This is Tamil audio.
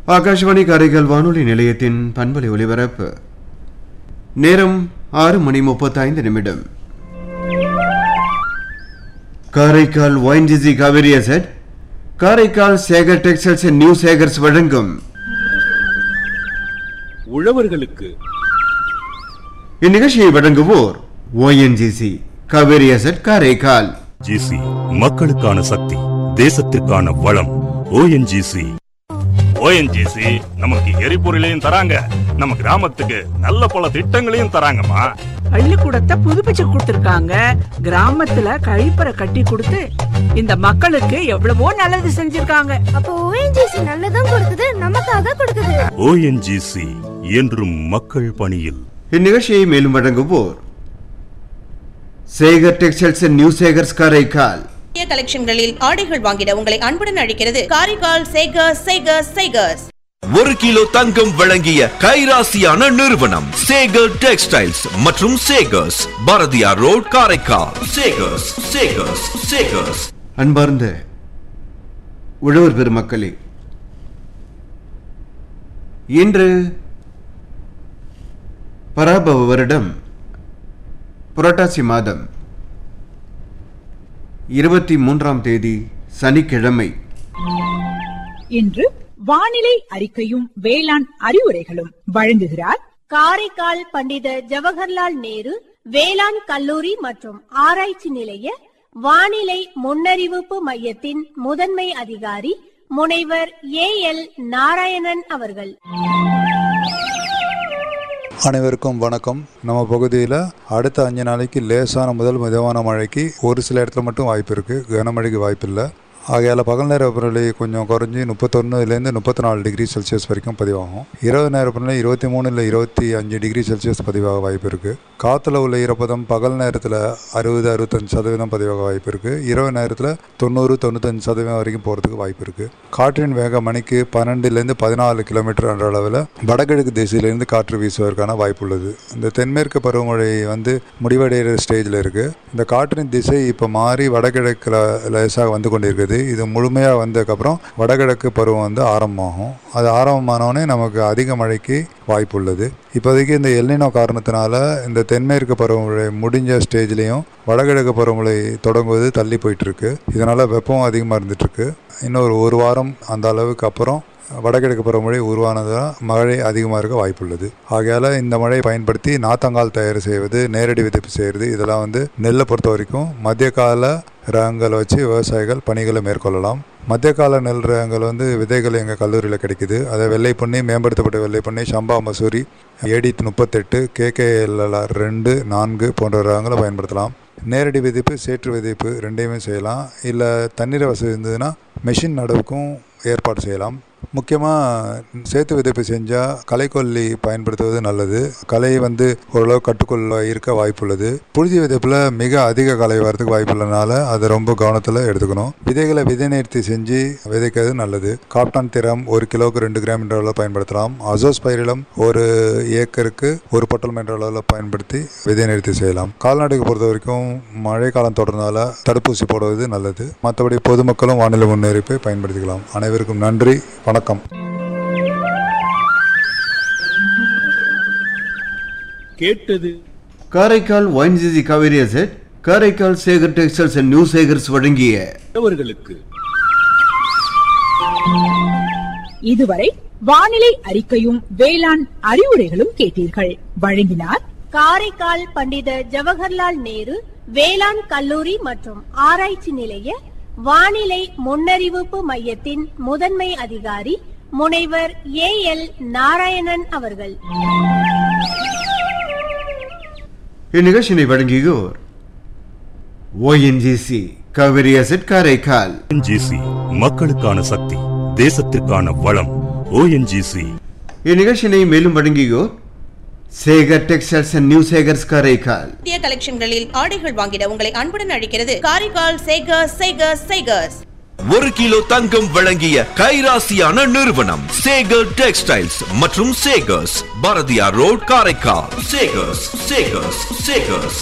ஆகாஷ்வாணி காரைக்கால் வானொலி நிலையத்தின் பண்பலை ஒலிபரப்பு நேரம் ஆறு மணி முப்பத்தைந்து நிமிடம் Karaikal ONGC Cauvery asset Karaikal Sekar textiles and new Sekars வழங்கும் உழவர்களுக்கு இந்நிகழ்ச்சியை வழங்குவோர் ONGC Cauvery asset Karaikal GC மக்களுக்கான சக்தி தேசத்திற்கான வளம் ஓஎன்ஜிசி ஓஎன்ஜிசி நமக்கு எரிபொருளையும் தராங்க நம்ம கிராமத்துக்கு நல்ல பல திட்டங்களையும் தராங்கம்மா பள்ளிக்கூடத்தை புதுப்பிச்சு கொடுத்திருக்காங்க கிராமத்துல கழிப்பறை கட்டி கொடுத்து இந்த மக்களுக்கு எவ்வளவோ நல்லது செஞ்சிருக்காங்க அப்போ ஓஎன்ஜிசி நல்லதும் கொடுக்குது நமக்காக கொடுக்குது ஓஎன்ஜிசி என்றும் மக்கள் பணியில் இந்நிகழ்ச்சியை மேலும் வழங்குவோர் Sekar textiles and new Sekars Karaikal புதிய கலெக்ஷன்களில் ஆடைகள் வாங்கிட உங்களை அன்புடன் அழைக்கிறது காரைக்கால் சேகர்ஸ் சேகர்ஸ் சேகர்ஸ் ஒரு கிலோ தங்கம் வழங்கிய கைராசியான நிறுவனம் சேகர் டெக்ஸ்டைல்ஸ் மற்றும் சேகர்ஸ் பாரதியார் ரோட் காரைக்கால் சேகர்ஸ் சேகர்ஸ் சேகர்ஸ் அன்பார்ந்த உழவர் பெருமக்களே இன்று பராபவ வருடம் புரட்டாசி மாதம் இருபத்தி மூன்றாம் தேதி சனிக்கிழமை இன்று வானிலை அறிக்கையும் வேளாண் அறிவுரைகளும் வழங்குகிறார் காரைக்கால் பண்டித ஜவஹர்லால் நேரு வேளாண் கல்லூரி மற்றும் ஆராய்ச்சி நிலைய வானிலை முன்னறிவிப்பு மையத்தின் முதன்மை அதிகாரி முனைவர் ஏ எல் நாராயணன் அவர்கள் அனைவருக்கும் வணக்கம் நம்ம பகுதியில் அடுத்த அஞ்சு நாளைக்கு லேசான முதல் மிதமான மழைக்கு ஒரு சில இடத்துல மட்டும் வாய்ப்பு இருக்குது கனமழைக்கு வாய்ப்பு இல்லை ஆகையால் பகல் நேர வெப்பநிலை கொஞ்சம் குறைஞ்சி முப்பத்தொன்னுலேருந்து முப்பத்தி நாலு டிகிரி செல்சியஸ் வரைக்கும் பதிவாகும் இரவு நேர வெப்பநிலை இருபத்தி மூணு இல்லை இருபத்தி அஞ்சு டிகிரி செல்சியஸ் பதிவாக வாய்ப்பு இருக்குது காற்றுல உள்ள ஈரப்பதம் பகல் நேரத்தில் அறுபது அறுபத்தஞ்சு சதவீதம் பதிவாக வாய்ப்பு இருக்குது இரவு நேரத்தில் தொண்ணூறு தொண்ணூத்தஞ்சு சதவீதம் வரைக்கும் போகிறதுக்கு வாய்ப்பு இருக்குது காற்றின் வேகம் மணிக்கு பன்னெண்டுலேருந்து பதினாலு கிலோமீட்டர் என்ற அளவில் வடகிழக்கு திசையிலிருந்து காற்று வீசுவதற்கான வாய்ப்பு உள்ளது இந்த தென்மேற்கு பருவமழை வந்து முடிவடைகிற ஸ்டேஜில் இருக்குது இந்த காற்றின் திசை இப்போ மாறி வடகிழக்கில் லேசாக வந்து கொண்டிருக்குது இது முழுமையாக வந்ததுக்கப்புறம் வடகிழக்கு பருவம் வந்து ஆரம்பமாகும் அது ஆரம்பமானோடனே நமக்கு அதிக மழைக்கு வாய்ப்பு உள்ளது இப்போதைக்கு இந்த எல்லினோ காரணத்தினால இந்த தென்மேற்கு பருவமழை முடிஞ்ச ஸ்டேஜ்லேயும் வடகிழக்கு பருவமழை தொடங்குவது தள்ளி போயிட்டுருக்கு இதனால் வெப்பம் அதிகமாக இருந்துகிட்ருக்கு இன்னொரு ஒரு வாரம் அந்த அளவுக்கு அப்புறம் வடகிழக்கு பருவமழை உருவானதால் மழை அதிகமாக இருக்க வாய்ப்புள்ளது ஆகையால் இந்த மழையை பயன்படுத்தி நாத்தங்கால் தயார் செய்வது நேரடி விதைப்பு செய்கிறது இதெல்லாம் வந்து நெல்லை பொறுத்த வரைக்கும் மத்திய கால ரகங்களை வச்சு விவசாயிகள் பணிகளை மேற்கொள்ளலாம் மத்திய கால நெல் ரகங்கள் வந்து விதைகள் எங்கள் கல்லூரியில் கிடைக்குது அதை வெள்ளை பண்ணி மேம்படுத்தப்பட்ட வெள்ளை பண்ணி சம்பா மசூரி ஏடி முப்பத்தெட்டு கேகேஎல்எல்ஆர் ரெண்டு நான்கு போன்ற ரகங்களை பயன்படுத்தலாம் நேரடி விதைப்பு சேற்று விதைப்பு ரெண்டையுமே செய்யலாம் இல்லை தண்ணீர் வசதி இருந்ததுன்னா மெஷின் நடவுக்கும் ஏற்பாடு செய்யலாம் முக்கியமாக சேத்து விதைப்பு செஞ்சால் களைக்கொல்லி பயன்படுத்துவது நல்லது களை வந்து ஓரளவு கட்டுக்குள்ள இருக்க வாய்ப்புள்ளது புழுதி விதைப்பில் மிக அதிக களை வரதுக்கு வாய்ப்புள்ளனால அதை ரொம்ப கவனத்தில் எடுத்துக்கணும் விதைகளை விதை நேர்த்தி செஞ்சு விதைக்கிறது நல்லது காப்டான் திரம் ஒரு கிலோவுக்கு ரெண்டு கிராம் என்ற அளவில் பயன்படுத்தலாம் அசோஸ் பயிரிலம் ஒரு ஏக்கருக்கு ஒரு பொட்டலம் என்ற அளவில் பயன்படுத்தி விதை நிறுத்தி செய்யலாம் கால்நடைக்கு பொறுத்த வரைக்கும் மழை காலம் தொடர்ந்தால தடுப்பூசி போடுவது நல்லது மற்றபடி பொதுமக்களும் வானிலை முன்னறிப்பை பயன்படுத்திக்கலாம் அனைவருக்கும் நன்றி வணக்கம் கேட்டது Karaikal ONGC Cauvery asset Karaikal Sekar textiles and new Sekars வழங்கிய உழவர்களுக்கு இதுவரை வானிலை அறிக்கையும் வேளாண் அறிவுரைகளும் கேட்டீர்கள் வழங்கினார் காரைக்கால் பண்டித ஜவஹர்லால் நேரு வேளாண் கல்லூரி மற்றும் ஆராய்ச்சி நிலைய வானிலை முன்னறிவிப்பு மையத்தின் முதன்மை அதிகாரி முனைவர் ஏ எல் நாராயணன் அவர்கள் இந்நிகழ்ச்சியை வழங்கியோர் ONGC Cauvery asset Karaikal ONGC மக்களுக்கான சக்தி தேசத்திற்கான வளம் ஓஎன்ஜிசி இந்நிகழ்ச்சியை மேலும் வழங்கியோர் Sekar textiles and new Sekars Karaikal புதிய கலெக்ஷன்களில் ஆடைகள் வாங்கிட உங்களை அன்புடன் அழைக்கிறது காரைக்கால் சேகர்ஸ் சேகர்ஸ் சேகர்ஸ் ஒரு கிலோ தங்கம் வழங்கிய கைராசியான நிறுவனம் சேகர் டெக்ஸ்டைல்ஸ் மற்றும் சேகர்ஸ் பாரதியார் ரோட் காரைக்கால் சேகர்ஸ் சேகர்ஸ் சேகர்ஸ்